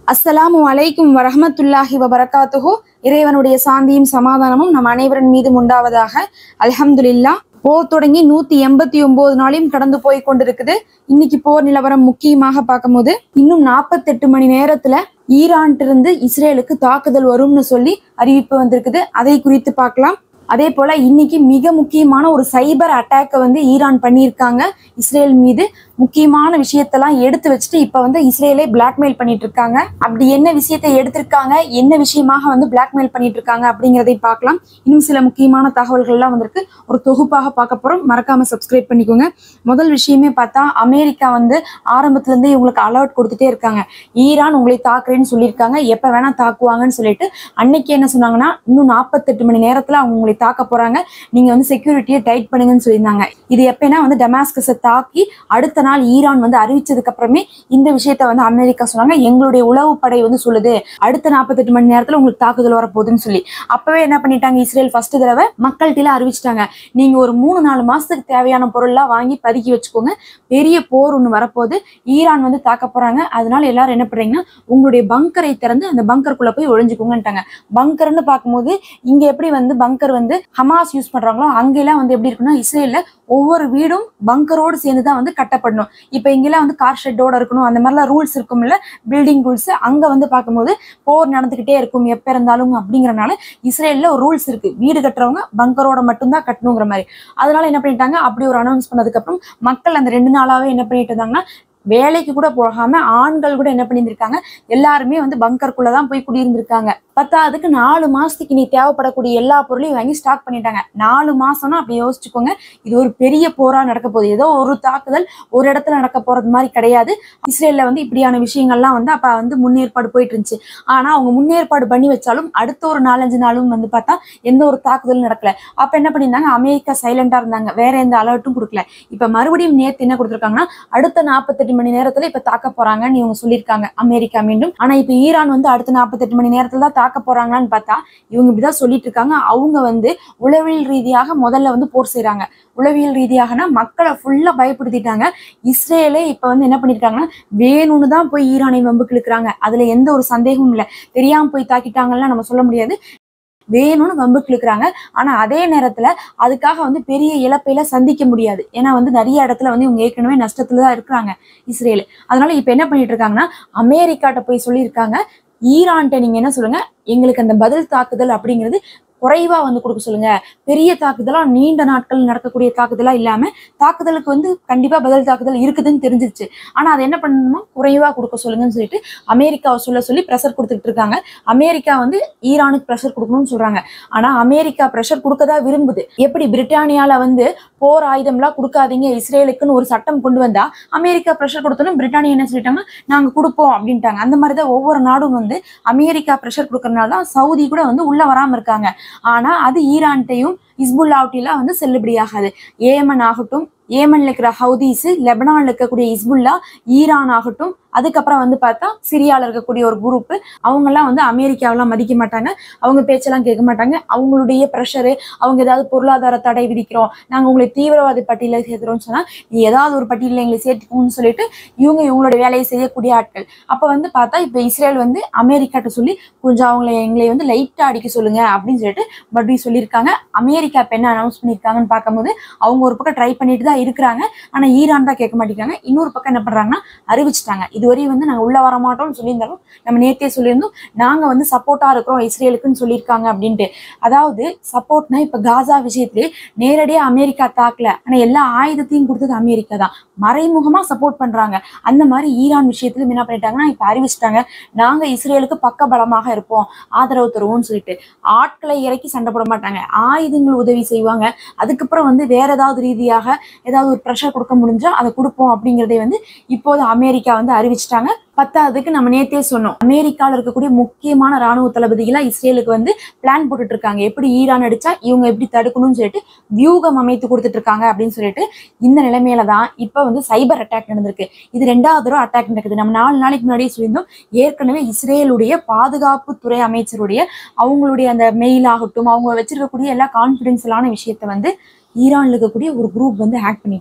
அஸ்ஸலாமு அலைக்கும் வரஹ்மத்துல்லாஹி வபரகாத்துஹு இறைவனுடைய சாந்தியும் சமாதானமும் நம் அனைவரின் மீதும் உண்டாவதாக அல்ஹம்துலில்லா போர் தொடங்கி நூத்தி எண்பத்தி ஒன்பது நாளையும் கடந்து போய் கொண்டிருக்குது இன்னைக்கு போர் நிலவரம் முக்கியமாக பார்க்கும்போது இன்னும் நாற்பத்தெட்டு மணி நேரத்துல ஈரான்ட்டு இருந்து இஸ்ரேலுக்கு தாக்குதல் வரும்னு சொல்லி அறிவிப்பு வந்திருக்குது அதை குறித்து பார்க்கலாம் அதே போல இன்னைக்கு மிக முக்கியமான ஒரு சைபர் அட்டாக்கை வந்து ஈரான் பண்ணியிருக்காங்க இஸ்ரேல் மீது முக்கியமான விஷயத்தெல்லாம் எடுத்து வச்சுட்டு இப்ப வந்து இஸ்ரேலே பிளாக்மெயில் பண்ணிட்டு இருக்காங்க அப்படி என்ன விஷயத்தை எடுத்திருக்காங்க என்ன விஷயமாக வந்து பிளாக்மெயில் பண்ணிட்டு இருக்காங்க அப்படிங்கிறதை பார்க்கலாம் இன்னும் சில முக்கியமான தகவல்கள்லாம் வந்திருக்கு ஒரு தொகுப்பாக பார்க்க போறோம் மறக்காம சப்ஸ்கிரைப் பண்ணிக்கோங்க முதல் விஷயமே பார்த்தா அமெரிக்கா வந்து ஆரம்பத்துல இருந்தே இவங்களுக்கு அலர்ட் கொடுத்துட்டே இருக்காங்க ஈரான் உங்களை தாக்குறேன்னு சொல்லியிருக்காங்க எப்ப வேணா தாக்குவாங்கன்னு சொல்லிட்டு அன்னைக்கு என்ன சொன்னாங்கன்னா இன்னும் நாற்பத்தெட்டு மணி நேரத்துல அவங்க உங்களை தாக்க போறாங்க நீங்க வந்து செக்யூரிட்டியை டைட் பண்ணுங்கன்னு சொல்லியிருந்தாங்க இது எப்பனா வந்து டெமாஸ்கஸை தாக்கி அடுத்த நாள் ஈரான் வந்து அறிவிச்சதுக்கு அப்புறமே இந்த விஷயத்த வந்து அமெரிக்கா சொன்னாங்க எங்களுடைய உளவு படை வந்து சொல்லுது அடுத்த நாற்பத்தெட்டு மணி நேரத்துல உங்களுக்கு தாக்குதல் வரப்போகுதுன்னு சொல்லி அப்பவே என்ன பண்ணிட்டாங்க இஸ்ரேல் ஃபர்ஸ்ட் தடவை மக்கள்கிட்ட அறிவிச்சிட்டாங்க நீங்க ஒரு மூணு நாலு மாசத்துக்கு தேவையான பொருள்லாம் வாங்கி பதுக்கி வச்சுக்கோங்க பெரிய போர் ஒன்று வரப்போகுது ஈரான் வந்து தாக்க போறாங்க அதனால எல்லாரும் என்ன பண்றீங்கன்னா உங்களுடைய பங்கரை திறந்து அந்த பங்கருக்குள்ள போய் ஒளிஞ்சுக்கோங்கன்ட்டாங்க பங்கர்னு பார்க்கும்போது இங்க எப்படி வந்து பங்கர் வந்து ஹமாஸ் யூஸ் பண்றாங்களோ அங்கெல்லாம் வந்து எப்படி இருக்குன்னா இஸ்ரேல்ல ஒவ்வொரு வீடும் பங்கரோடு சேர்ந்து தான் வந்து கட்டப்படணும் இப்போ இங்கெல்லாம் வந்து கார் ஷெட்டோட இருக்கணும் அந்த மாதிரிலாம் ரூல்ஸ் இருக்கும்ல பில்டிங் ரூல்ஸ் அங்க வந்து பார்க்கும்போது போர் நடந்துகிட்டே இருக்கும் எப்ப இருந்தாலும் அப்படிங்கறனால இஸ்ரேல்ல ஒரு ரூல்ஸ் இருக்கு வீடு கட்டுறவங்க பங்கரோட மட்டும்தான் கட்டணுங்கிற மாதிரி அதனால என்ன பண்ணிட்டாங்க அப்படி ஒரு அனௌன்ஸ் பண்ணதுக்கு அப்புறம் மக்கள் அந்த ரெண்டு நாளாவே என்ன பண்ணிட்டு இருந்தாங்கன்னா வேலைக்கு கூட போகாம ஆண்கள் கூட என்ன பண்ணியிருந்திருக்காங்க எல்லாருமே வந்து பங்கருக்குள்ள தான் போய் குடியிருந்திருக்காங்க பத்தாவதுக்கு நாலு மாசத்துக்கு நீ தேவைப்படக்கூடிய எல்லா பொருளையும் வாங்கி ஸ்டாக் பண்ணிட்டாங்க நாலு மாசம்னா அப்படி யோசிச்சுக்கோங்க இது ஒரு பெரிய போரா நடக்க போகுது ஏதோ ஒரு தாக்குதல் ஒரு இடத்துல நடக்க போறது மாதிரி கிடையாது இஸ்ரேல்ல வந்து இப்படியான விஷயங்கள்லாம் வந்து அப்ப வந்து முன்னேற்பாடு போயிட்டு இருந்துச்சு ஆனா அவங்க முன்னேற்பாடு பண்ணி வச்சாலும் அடுத்த ஒரு நாலஞ்சு நாளும் வந்து பார்த்தா எந்த ஒரு தாக்குதலும் நடக்கல அப்ப என்ன பண்ணியிருந்தாங்க அமெரிக்கா சைலண்டா இருந்தாங்க வேற எந்த அலர்ட்டும் கொடுக்கல இப்ப மறுபடியும் நேத்து என்ன கொடுத்துருக்காங்கன்னா அடுத்த நாற்பத்தெட்டு மணி நேரத்துல இப்ப தாக்க போறாங்கன்னு இவங்க சொல்லியிருக்காங்க அமெரிக்கா மீண்டும் ஆனா இப்ப ஈரான் வந்து அடுத்த நாற்பத்தெட்டு மணி நேரத்துல தான் தாக்க போறாங்களான்னு பார்த்தா இவங்க இப்படிதான் சொல்லிட்டு இருக்காங்க அவங்க வந்து உளவியல் ரீதியாக முதல்ல வந்து போர் செய்றாங்க உளவியல் ரீதியாகனா மக்களை ஃபுல்லா பயப்படுத்திட்டாங்க இஸ்ரேலே இப்ப வந்து என்ன பண்ணிருக்காங்கன்னா வேணும்னு தான் போய் ஈரானை வம்புக்கு இழுக்கிறாங்க அதுல எந்த ஒரு சந்தேகமும் இல்லை தெரியாம போய் தாக்கிட்டாங்கன்னா நம்ம சொல்ல முடியாது வேணும்னு வம்புக்கு இழுக்கிறாங்க ஆனா அதே நேரத்துல அதுக்காக வந்து பெரிய இழப்பையில சந்திக்க முடியாது ஏன்னா வந்து நிறைய இடத்துல வந்து இவங்க ஏற்கனவே நஷ்டத்துல தான் இருக்கிறாங்க இஸ்ரேல் அதனால இப்ப என்ன பண்ணிட்டு இருக்காங்கன்னா அமெரிக்காட்ட போய் சொல்லியிருக்காங்க ஈரான்ட்ட நீங்க என்ன சொல்லுங்க எங்களுக்கு அந்த பதில் தாக்குதல் அப்படிங்கிறது குறைவா வந்து கொடுக்க சொல்லுங்க பெரிய தாக்குதலா நீண்ட நாட்கள் நடக்கக்கூடிய தாக்குதலா இல்லாம தாக்குதலுக்கு வந்து கண்டிப்பா பதில் தாக்குதல் இருக்குதுன்னு தெரிஞ்சிருச்சு ஆனா அதை என்ன பண்ணணுமா குறைவா கொடுக்க சொல்லுங்கன்னு சொல்லிட்டு அமெரிக்காவை சொல்ல சொல்லி ப்ரெஷர் கொடுத்துட்டு இருக்காங்க அமெரிக்கா வந்து ஈரானுக்கு ப்ரெஷர் கொடுக்கணும்னு சொல்றாங்க ஆனா அமெரிக்கா ப்ரெஷர் கொடுக்கதா விரும்புது எப்படி பிரிட்டானியால வந்து போர் ஆயுதம்லாம் கொடுக்காதீங்க இஸ்ரேலுக்குன்னு ஒரு சட்டம் கொண்டு வந்தா அமெரிக்கா ப்ரெஷர் கொடுத்தோன்னு பிரிட்டானியா என்ன சொல்லிட்டாங்க நாங்க கொடுப்போம் அப்படின்ட்டாங்க அந்த மாதிரி தான் ஒவ்வொரு நாடும் வந்து அமெரிக்கா ப்ரெஷர் கொடுக்கறதுனால தான் சவுதி கூட வந்து உள்ள வராம இருக்காங்க ஆனா அது ஈரான்ட்டையும் இஸ்புல்லாவுட்டிலாம் வந்து செல்லுபடியாகாது ஏமன் ஆகட்டும் ஏமன்ல இருக்கிற ஹவுதீஸ் லெபனான்ல இருக்கக்கூடிய இஸ்புல்லா ஈரான் ஆகட்டும் அதுக்கப்புறம் வந்து பார்த்தா சிரியால இருக்கக்கூடிய ஒரு குரூப் அவங்கெல்லாம் வந்து அமெரிக்காவெல்லாம் மதிக்க மாட்டாங்க அவங்க பேச்செல்லாம் கேட்க மாட்டாங்க அவங்களுடைய ப்ரெஷரு அவங்க ஏதாவது பொருளாதார தடை விதிக்கிறோம் நாங்க உங்களை தீவிரவாத பட்டியலில் சேர்த்துறோம்னு சொன்னா நீ ஏதாவது ஒரு பட்டியலில் எங்களை சேர்த்துக்கணும்னு சொல்லிட்டு இவங்க இவங்களோட வேலையை செய்யக்கூடிய ஆட்கள் அப்ப வந்து பார்த்தா இப்ப இஸ்ரேல் வந்து அமெரிக்காட்ட சொல்லி கொஞ்சம் அவங்களை எங்களை வந்து லைட்டா அடிக்க சொல்லுங்க அப்படின்னு சொல்லிட்டு மறுபடியும் சொல்லியிருக்காங்க அமெரிக்கா இப்ப என்ன அனௌன்ஸ் பண்ணியிருக்காங்கன்னு பார்க்கும்போது அவங்க ஒரு பக்கம் ட்ரை பண்ணிட்டு தான் இருக்கிறாங்க ஆனா ஈரான் தான் கேட்க மாட்டேங்கிறாங்க இன்னொரு பக்கம் என்ன பண்றாங்கன்னா அறிவிச்சிட்டாங்க இதுவரையும் வந்து நாங்க உள்ள வர மாட்டோம்னு சொல்லியிருந்தாலும் நம்ம நேத்தே சொல்லியிருந்தோம் நாங்க வந்து சப்போர்ட்டா இருக்கிறோம் இஸ்ரேலுக்குன்னு சொல்லியிருக்காங்க அப்படின்ட்டு அதாவது சப்போர்ட்னா இப்ப காசா விஷயத்திலே நேரடியா அமெரிக்கா தாக்கல ஆனா எல்லா ஆயுதத்தையும் கொடுத்தது அமெரிக்கா தான் மறைமுகமா சப்போர்ட் பண்றாங்க அந்த மாதிரி ஈரான் விஷயத்திலும் என்ன பண்ணிட்டாங்கன்னா இப்ப அறிவிச்சிட்டாங்க நாங்க இஸ்ரேலுக்கு பக்க பலமாக இருப்போம் ஆதரவு தருவோம்னு சொல்லிட்டு ஆட்களை இறக்கி சண்டை போட மாட்டாங்க ஆயுதங்கள் உதவி செய்வாங்க அதுக்கப்புறம் வந்து வேற ஏதாவது ரீதியாக ஏதாவது ஒரு ப்ரெஷர் கொடுக்க முடிஞ்சா அதை கொடுப்போம் அப்படிங்கிறதை வந்து இப்போது அமெரிக்கா வந்து அறிவிச்சிட்டாங்க பத்தாவதுக்கு நம்ம நேத்தே சொன்னோம் அமெரிக்கால இருக்கக்கூடிய முக்கியமான ராணுவ தளபதிகளா இஸ்ரேலுக்கு வந்து பிளான் போட்டுட்டு இருக்காங்க எப்படி ஈரான் அடிச்சா இவங்க எப்படி தடுக்கணும்னு சொல்லிட்டு வியூகம் அமைத்து கொடுத்துட்டு இருக்காங்க அப்படின்னு சொல்லிட்டு இந்த நிலைமையில தான் இப்ப வந்து சைபர் அட்டாக் நடந்திருக்கு இது ரெண்டாவது தடவை அட்டாக் நடக்குது நம்ம நாலு நாளைக்கு முன்னாடியே சொல்லியிருந்தோம் ஏற்கனவே இஸ்ரேலுடைய பாதுகாப்பு துறை அமைச்சருடைய அவங்களுடைய அந்த மெயில் ஆகட்டும் அவங்க வச்சிருக்கக்கூடிய எல்லா கான்பிடென்ஷியலான விஷயத்த வந்து ஈரான்ல இருக்கக்கூடிய ஒரு குரூப் வந்து ஹேக் பண்ணிட்டாங்க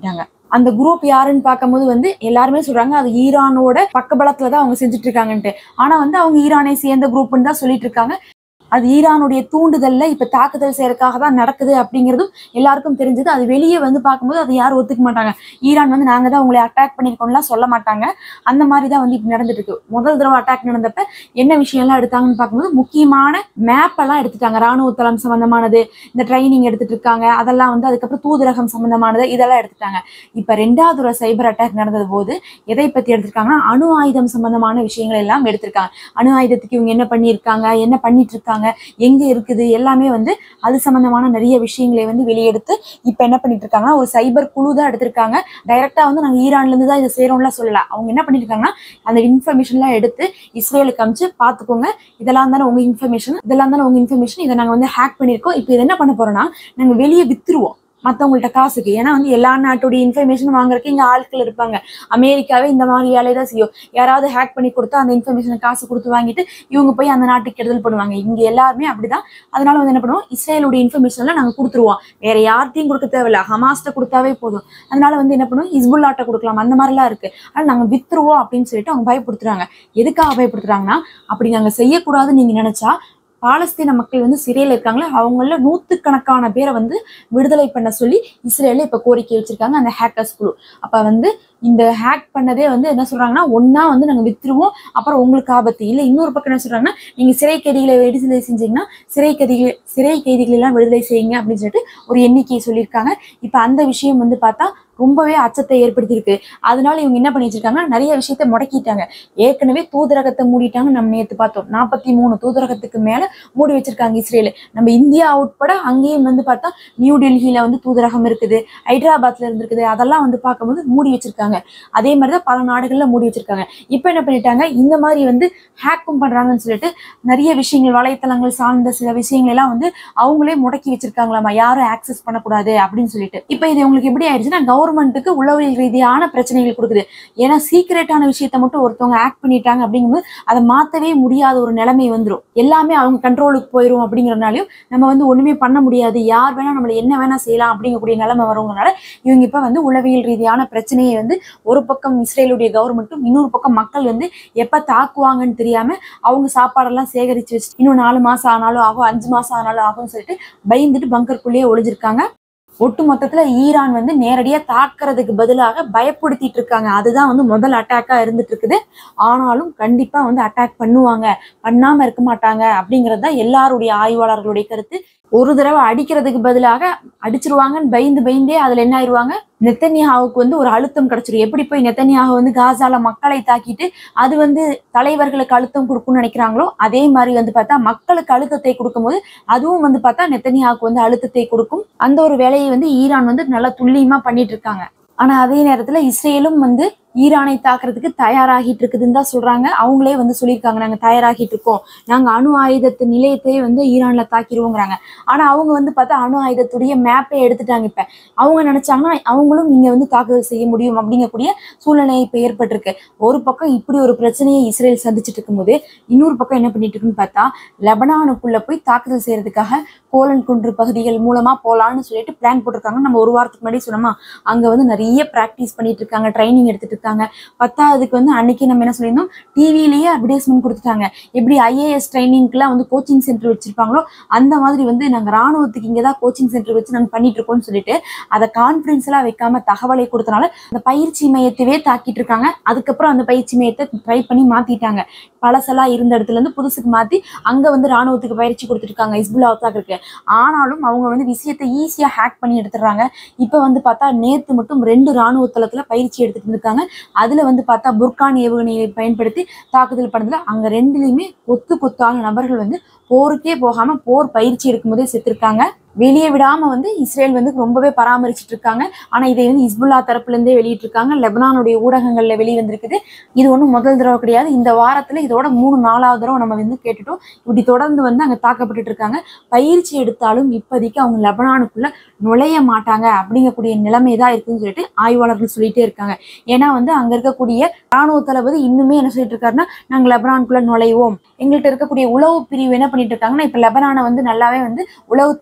அந்த குரூப் யாருன்னு பார்க்கும்போது வந்து எல்லாருமே சொல்றாங்க அது ஈரானோட பக்கபலத்துல தான் அவங்க செஞ்சுட்டு இருக்காங்கன்ட்டு ஆனா வந்து அவங்க ஈரானை சேர்ந்த குரூப்னு தான் சொல்லிட்டு இருக்காங்க அது ஈரானுடைய தூண்டுதல்ல இப்ப தாக்குதல் செய்யறதுக்காக தான் நடக்குது அப்படிங்கிறதும் எல்லாருக்கும் தெரிஞ்சது அது வெளியே வந்து பார்க்கும்போது அது யாரும் ஒத்துக்க மாட்டாங்க ஈரான் வந்து நாங்க தான் உங்களை அட்டாக் பண்ணிருக்கோம்லாம் சொல்ல மாட்டாங்க அந்த மாதிரி தான் வந்து இப்ப நடந்துட்டு இருக்கு முதல் தடவை அட்டாக் நடந்தப்ப என்ன விஷயம்லாம் எடுத்தாங்கன்னு பார்க்கும்போது முக்கியமான மேப் எல்லாம் எடுத்துட்டாங்க ராணுவ தளம் சம்பந்தமானது இந்த ட்ரைனிங் எடுத்துட்டு இருக்காங்க அதெல்லாம் வந்து அதுக்கப்புறம் தூதரகம் சம்பந்தமானது இதெல்லாம் எடுத்துட்டாங்க இப்ப ரெண்டாவது ஒரு சைபர் அட்டாக் நடந்தது போது எதை பத்தி எடுத்திருக்காங்கன்னா அணு ஆயுதம் சம்பந்தமான விஷயங்கள் எல்லாம் எடுத்திருக்காங்க அணு ஆயுதத்துக்கு இவங்க என்ன பண்ணியிருக்காங்க என்ன பண்ணிட்டு இருக்காங்க எங்க இருக்குது எல்லாமே வந்து அது சம்பந்தமான நிறைய விஷயங்களை வந்து வெளியெடுத்து இப்ப என்ன பண்ணிட்டு இருக்காங்கன்னா ஒரு சைபர் குழு தான் எடுத்திருக்காங்க டைரக்டா வந்து நாங்க ஈரான்ல இருந்து தான் இதை செய்யறோம்லாம் சொல்லல அவங்க என்ன பண்ணிருக்காங்கன்னா அந்த இன்ஃபர்மேஷன்லாம் எடுத்து இஸ்ரேலுக்கு அமிச்சு பாத்துக்கோங்க இதெல்லாம் தானே உங்க இன்ஃபர்மேஷன் இதெல்லாம் தானே உங்க இன்ஃபர்மேஷன் இதை நாங்க வந்து ஹேக் பண்ணியிருக்கோம் இப்போ இதை என்ன பண்ண போறோம்னா நாங்க வெளியே வித்துருவோம் மற்றவங்கள்ட்ட காசுக்கு ஏன்னா வந்து எல்லா நாட்டுடைய இன்ஃபர்மேஷன் வாங்குறதுக்கு இங்க ஆட்கள் இருப்பாங்க அமெரிக்காவே இந்த மாதிரி வேலையை தான் செய்யும் யாராவது ஹேக் பண்ணி கொடுத்தா அந்த இன்ஃபர்மேஷனை காசு கொடுத்து வாங்கிட்டு இவங்க போய் அந்த நாட்டுக்கு கெடுதல் பண்ணுவாங்க இங்க எல்லாருமே அப்படிதான் அதனால வந்து என்ன பண்ணுவோம் இஸ்ரேலுடைய இன்ஃபர்மேஷன் எல்லாம் நாங்க கொடுத்துருவோம் வேற யார்ட்டையும் கொடுக்க தேவையில்ல ஹமாஸ்ட்ட கொடுத்தாவே போதும் அதனால வந்து என்ன பண்ணுவோம் ஹிஸ்புல்லாட்ட கொடுக்கலாம் அந்த மாதிரிலாம் இருக்கு ஆனால் நாங்க வித்துருவோம் அப்படின்னு சொல்லிட்டு அவங்க பயப்படுத்துறாங்க எதுக்காக பயப்படுத்துறாங்கன்னா அப்படி நாங்க செய்யக்கூடாதுன்னு நீங்க நினைச்சா பாலஸ்தீன மக்கள் வந்து சிறையில் இருக்காங்களே அவங்கள நூற்றுக்கணக்கான பேரை வந்து விடுதலை பண்ண சொல்லி இஸ்ரேல இப்ப கோரிக்கை வச்சிருக்காங்க அந்த ஹேக்கர்ஸ் குழு அப்ப வந்து இந்த ஹேக் பண்ணதே வந்து என்ன சொல்றாங்கன்னா ஒண்ணா வந்து நாங்க வித்துருவோம் அப்புறம் உங்களுக்கு ஆபத்து இல்ல இன்னொரு பக்கம் என்ன சொல்றாங்கன்னா நீங்க சிறை கைதிகளை விடுதலை செஞ்சீங்கன்னா சிறை கைதிகள் சிறை கைதிகளை எல்லாம் விடுதலை செய்யுங்க அப்படின்னு சொல்லிட்டு ஒரு எண்ணிக்கையை சொல்லியிருக்காங்க இப்ப அந்த விஷயம் வந்து பார்த்தா ரொம்பவே அச்சத்தை ஏற்படுத்தியிருக்கு அதனால இவங்க என்ன பண்ணி வச்சிருக்காங்கன்னா நிறைய விஷயத்த முடக்கிட்டாங்க ஏற்கனவே தூதரகத்தை மூடிட்டாங்க நம்ம நேத்து பார்த்தோம் நாற்பத்தி மூணு தூதரகத்துக்கு மேல மூடி வச்சிருக்காங்க இஸ்ரேல் நம்ம இந்தியா உட்பட அங்கேயும் வந்து பார்த்தா நியூ டெல்லியில வந்து தூதரகம் இருக்குது ஹைதராபாத்ல இருந்திருக்குது அதெல்லாம் வந்து பார்க்கும்போது மூடி வச்சிருக்காங்க அதே மாதிரி தான் பல நாடுகள்ல மூடி வச்சிருக்காங்க இப்போ என்ன பண்ணிட்டாங்க இந்த மாதிரி வந்து ஹேக்கும் பண்றாங்கன்னு சொல்லிட்டு நிறைய விஷயங்கள் வலைத்தளங்கள் சார்ந்த சில விஷயங்கள் எல்லாம் வந்து அவங்களே முடக்கி வச்சிருக்காங்களாமா யாரும் ஆக்சஸ் பண்ணக்கூடாது அப்படின்னு சொல்லிட்டு இப்போ இது உங்களுக்கு எப்படி ஆயிடுச்சுன்னா கவர்மெண்ட்டுக்கு உளவியல் ரீதியான பிரச்சனைகள் கொடுக்குது ஏன்னா சீக்கிரட்டான விஷயத்த மட்டும் ஒருத்தவங்க ஆக்ட் பண்ணிட்டாங்க அப்படிங்கும்போது அதை மாத்தவே முடியாத ஒரு நிலைமை வந்துடும் எல்லாமே அவங்க கண்ட்ரோலுக்கு போயிடும் அப்படிங்கிறனாலையும் நம்ம வந்து ஒண்ணுமே பண்ண முடியாது யார் வேணா நம்மள என்ன வேணா செய்யலாம் அப்படிங்கக்கூடிய நிலைமை வருவங்கனால இவங்க இப்ப வந்து உளவியல் ரீதியான பிரச்சனையை வந்து ஒரு பக்கம் இஸ்ரேலுடைய கவர்மெண்ட்டும் இன்னொரு பக்கம் மக்கள் வந்து எப்ப தாக்குவாங்கன்னு தெரியாம அவங்க சாப்பாடெல்லாம் சேகரிச்சு வச்சு இன்னும் நாலு மாசம் ஆனாலும் ஆகும் அஞ்சு மாசம் ஆனாலும் ஆகும்னு சொல்லிட்டு பயந்துட்டு பங்கருக்குள்ளேயே ஒளிஞ்சிருக்காங்க ஒட்டு மொத்தத்துல ஈரான் வந்து நேரடியா தாக்குறதுக்கு பதிலாக பயப்படுத்திட்டு இருக்காங்க அதுதான் வந்து முதல் அட்டாக்கா இருந்துட்டு இருக்குது ஆனாலும் கண்டிப்பா வந்து அட்டாக் பண்ணுவாங்க பண்ணாம இருக்க மாட்டாங்க அப்படிங்கிறது தான் எல்லாருடைய ஆய்வாளர்களுடைய கருத்து ஒரு தடவை அடிக்கிறதுக்கு பதிலாக அடிச்சிருவாங்கன்னு பயந்து பயந்தே அதுல என்ன ஆயிருவாங்க நெத்தன்யாவுக்கு வந்து ஒரு அழுத்தம் கிடைச்சிரும் எப்படி போய் நெத்தன்யாகு வந்து காசால மக்களை தாக்கிட்டு அது வந்து தலைவர்களுக்கு அழுத்தம் கொடுக்கும்னு நினைக்கிறாங்களோ அதே மாதிரி வந்து பார்த்தா மக்களுக்கு அழுத்தத்தை கொடுக்கும்போது அதுவும் வந்து பார்த்தா நெத்தன்யாவுக்கு வந்து அழுத்தத்தை கொடுக்கும் அந்த ஒரு வேலையை வந்து ஈரான் வந்து நல்லா துல்லியமா பண்ணிட்டு இருக்காங்க ஆனா அதே நேரத்துல இஸ்ரேலும் வந்து ஈரானை தாக்குறதுக்கு தயாராகிட்டு இருக்குதுன்னு தான் சொல்றாங்க அவங்களே வந்து சொல்லியிருக்காங்க நாங்க தயாராகிட்டு இருக்கோம் நாங்க அணு ஆயுதத்து நிலையத்தையே வந்து ஈரான்ல தாக்கிடுவோங்கிறாங்க ஆனா அவங்க வந்து பார்த்தா அணு ஆயுதத்துடைய மேப்பை எடுத்துட்டாங்க இப்ப அவங்க நினைச்சாங்கன்னா அவங்களும் இங்க வந்து தாக்குதல் செய்ய முடியும் அப்படிங்கக்கூடிய சூழ்நிலை இப்ப ஏற்பட்டிருக்கு ஒரு பக்கம் இப்படி ஒரு பிரச்சனையை இஸ்ரேல் சந்திச்சுட்டு இருக்கும்போது இன்னொரு பக்கம் என்ன பண்ணிட்டு இருக்குன்னு பார்த்தா லெபனானுக்குள்ள போய் தாக்குதல் செய்யறதுக்காக கோலன் குன்று பகுதிகள் மூலமா போலான்னு சொல்லிட்டு பிளான் போட்டிருக்காங்க நம்ம ஒரு வாரத்துக்கு முன்னாடி சொன்னோமா அங்க வந்து நிறைய பிராக்டிஸ் பண்ணிட்டு இருக்காங்க ட்ரைனிங் எடுத்துட்டு இருக்காங்க பத்தாவதுக்கு வந்து அன்னைக்கு நம்ம என்ன சொல்லியிருந்தோம் டிவிலேயே அட்வர்டைஸ்மெண்ட் கொடுத்துட்டாங்க எப்படி ஐஏஎஸ் ட்ரைனிங்க்குலாம் வந்து கோச்சிங் சென்டர் வச்சிருப்பாங்களோ அந்த மாதிரி வந்து நாங்க ராணுவத்துக்கு இங்கே தான் கோச்சிங் சென்டர் வச்சு நாங்க பண்ணிட்டு இருக்கோம்னு சொல்லிட்டு அதை கான்ஃபரன்ஸ் எல்லாம் வைக்காம தகவலை கொடுத்தனால அந்த பயிற்சி மையத்தவே தாக்கிட்டு இருக்காங்க அதுக்கப்புறம் அந்த பயிற்சி மையத்தை ட்ரை பண்ணி மாத்திட்டாங்க பழசெல்லாம் இருந்த இடத்துல இருந்து புதுசுக்கு மாத்தி அங்க வந்து ராணுவத்துக்கு பயிற்சி கொடுத்துருக்காங்க இஸ்புல்லா தாக்குறதுக்கு ஆனாலும் அவங்க வந்து விஷயத்தை ஈஸியா ஹேக் பண்ணி எடுத்துடுறாங்க இப்போ வந்து பார்த்தா நேத்து மட்டும் ரெண்டு ராணுவ தளத்துல பயிற்சி எடுத்துட்டு இருக்காங்க அதுல வந்து பார்த்தா புர்கான் ஏவுகணையை பயன்படுத்தி தாக்குதல் பண்ணதுல அங்க ரெண்டுலயுமே கொத்து கொத்தான நபர்கள் வந்து போருக்கே போகாம போர் பயிற்சி எடுக்கும்போதே செத்துருக்காங்க வெளியே விடாம வந்து இஸ்ரேல் வந்து ரொம்பவே பராமரிச்சிட்டு இருக்காங்க ஆனா இதை வந்து இஸ்புல்லா தரப்புல இருந்தே வெளியிட்டு இருக்காங்க லெபனானுடைய ஊடகங்கள்ல வெளியே வந்திருக்குது இது ஒன்றும் முதல் தடவை கிடையாது இந்த வாரத்துல இதோட மூணு நாலாவது தடவை நம்ம வந்து கேட்டுட்டோம் இப்படி தொடர்ந்து வந்து அங்க தாக்கப்பட்டுட்டு இருக்காங்க பயிற்சி எடுத்தாலும் இப்போதைக்கு அவங்க லெபனானுக்குள்ள நுழைய மாட்டாங்க அப்படிங்கக்கூடிய நிலைமை தான் இருக்குன்னு சொல்லிட்டு ஆய்வாளர்கள் சொல்லிட்டே இருக்காங்க ஏன்னா வந்து அங்க இருக்கக்கூடிய ராணுவ தளபதி இன்னுமே என்ன சொல்லிட்டு இருக்காருன்னா நாங்க லெபனானுக்குள்ள நுழைவோம் எங்கள்கிட்ட இருக்கக்கூடிய உளவு பிரிவு என்ன பண்ணிட்டு இருக்காங்கன்னா இப்ப லெபனானை வந்து நல்லாவே வந்து உளவு தகவலை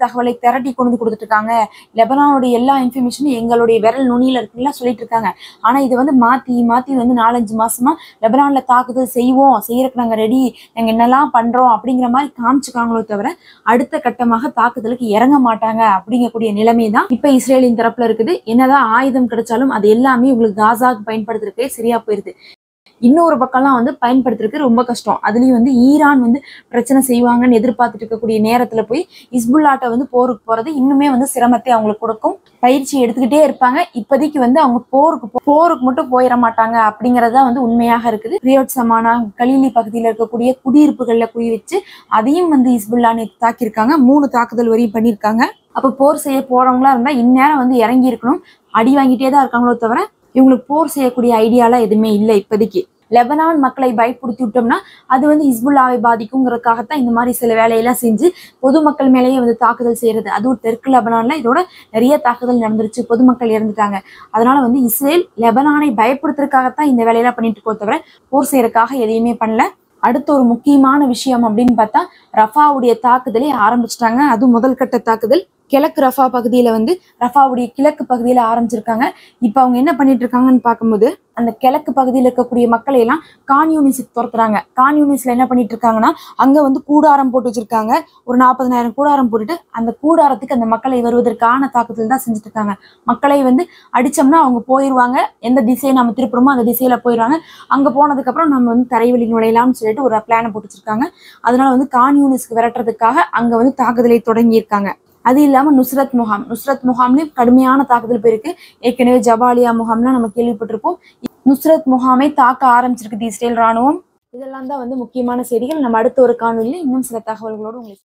திரட்டி கொண்டு வந்து கொடுத்துட்டு இருக்காங்க லெபனானுடைய எல்லா இன்ஃபர்மேஷனும் எங்களுடைய விரல் நுனியில இருக்குலாம் சொல்லிட்டு இருக்காங்க ஆனா இது வந்து மாத்தி மாத்தி வந்து நாலஞ்சு மாசமா லெபனான்ல தாக்குதல் செய்வோம் செய்யறதுக்கு நாங்க ரெடி நாங்க என்னெல்லாம் பண்றோம் அப்படிங்கிற மாதிரி காமிச்சுக்காங்களோ தவிர அடுத்த கட்டமாக தாக்குதலுக்கு இறங்க மாட்டாங்க அப்படிங்கக்கூடிய நிலைமை தான் இப்ப இஸ்ரேலின் தரப்புல இருக்குது என்னதான் ஆயுதம் கிடைச்சாலும் அது எல்லாமே உங்களுக்கு காசாக்கு பயன்படுத்துறதுக்கே சரியா போயிருது இன்னொரு பக்கம்லாம் வந்து பயன்படுத்துறதுக்கு ரொம்ப கஷ்டம் அதுலயும் வந்து ஈரான் வந்து பிரச்சனை செய்வாங்கன்னு எதிர்பார்த்துட்டு இருக்கக்கூடிய நேரத்துல போய் இஸ்புல்லாட்ட வந்து போருக்கு போறது இன்னுமே வந்து சிரமத்தை அவங்களுக்கு கொடுக்கும் பயிற்சி எடுத்துக்கிட்டே இருப்பாங்க இப்போதைக்கு வந்து அவங்க போருக்கு போ- போருக்கு மட்டும் போயிட மாட்டாங்க அப்படிங்கறது தான் வந்து உண்மையாக இருக்குது ரியோட் சமானா கலீலி பகுதியில் இருக்கக்கூடிய குடியிருப்புகள்ல குடி வச்சு அதையும் வந்து இஸ்புல்லா நேத்து தாக்கியிருக்காங்க மூணு தாக்குதல் வரையும் பண்ணியிருக்காங்க அப்போ போர் செய்ய போறவங்களா இருந்தா இந்நேரம் வந்து இறங்கி இருக்கணும் அடி வாங்கிட்டே தான் இருக்காங்களோ தவிர இவங்களுக்கு போர் செய்யக்கூடிய ஐடியாலாம் எதுவுமே இல்லை இப்போதைக்கு லெபனான் மக்களை பயப்படுத்தி விட்டோம்னா அது வந்து ஹிஸ்புல்லாவை பாதிக்குங்கிறதுக்காகத்தான் இந்த மாதிரி சில வேலையெல்லாம் செஞ்சு பொதுமக்கள் மேலேயே வந்து தாக்குதல் செய்யறது அதுவும் தெற்கு லெபனான்ல இதோட நிறைய தாக்குதல் நடந்துருச்சு பொதுமக்கள் இறந்துட்டாங்க அதனால வந்து இஸ்ரேல் லெபனானை பயப்படுத்துறதுக்காகத்தான் இந்த வேலையெல்லாம் பண்ணிட்டு இருக்கோ தவிர போர் செய்யறதுக்காக எதையுமே பண்ணல அடுத்த ஒரு முக்கியமான விஷயம் அப்படின்னு பார்த்தா ரஃபாவுடைய தாக்குதலை ஆரம்பிச்சிட்டாங்க அதுவும் முதல் கட்ட தாக்குதல் கிழக்கு ரஃபா பகுதியில வந்து ரஃபாவுடைய கிழக்கு பகுதியில ஆரம்பிச்சிருக்காங்க இப்போ அவங்க என்ன பண்ணிட்டு இருக்காங்கன்னு பார்க்கும்போது அந்த கிழக்கு பகுதியில் இருக்கக்கூடிய மக்களை எல்லாம் கான்யூனிஸுக்கு துரத்துறாங்க கான்யூனிஸ்ல என்ன பண்ணிட்டு இருக்காங்கன்னா அங்க வந்து கூடாரம் போட்டு வச்சிருக்காங்க ஒரு நாற்பதனாயிரம் கூடாரம் போட்டுட்டு அந்த கூடாரத்துக்கு அந்த மக்களை வருவதற்கான தாக்குதல் தான் செஞ்சுட்டு இருக்காங்க மக்களை வந்து அடிச்சோம்னா அவங்க போயிடுவாங்க எந்த திசையை நம்ம திருப்புறோமோ அந்த திசையில போயிடுவாங்க அங்க போனதுக்கு அப்புறம் நம்ம வந்து தரைவழி நுழையலாம்னு சொல்லிட்டு ஒரு பிளானை போட்டு வச்சிருக்காங்க அதனால வந்து கான்யூனிஸ்க்கு விரட்டுறதுக்காக அங்க வந்து தாக்குதலை தொடங்கி இருக்காங்க அது இல்லாம நுஸ்ரத் முகாம் நுஸ்ரத் முகாம்லயும் கடுமையான தாக்குதல் போயிருக்கு ஏற்கனவே ஜபாலியா முகாம்லாம் நம்ம கேள்விப்பட்டிருப்போம் நுஸ்ரத் முகாமை தாக்க ஆரம்பிச்சிருக்குது இஸ்ரேல் ராணுவம் இதெல்லாம் தான் வந்து முக்கியமான செய்திகள் நம்ம அடுத்த ஒரு காணொலியில் இன்னும் சில தகவல்களோடு உங்களுக்கு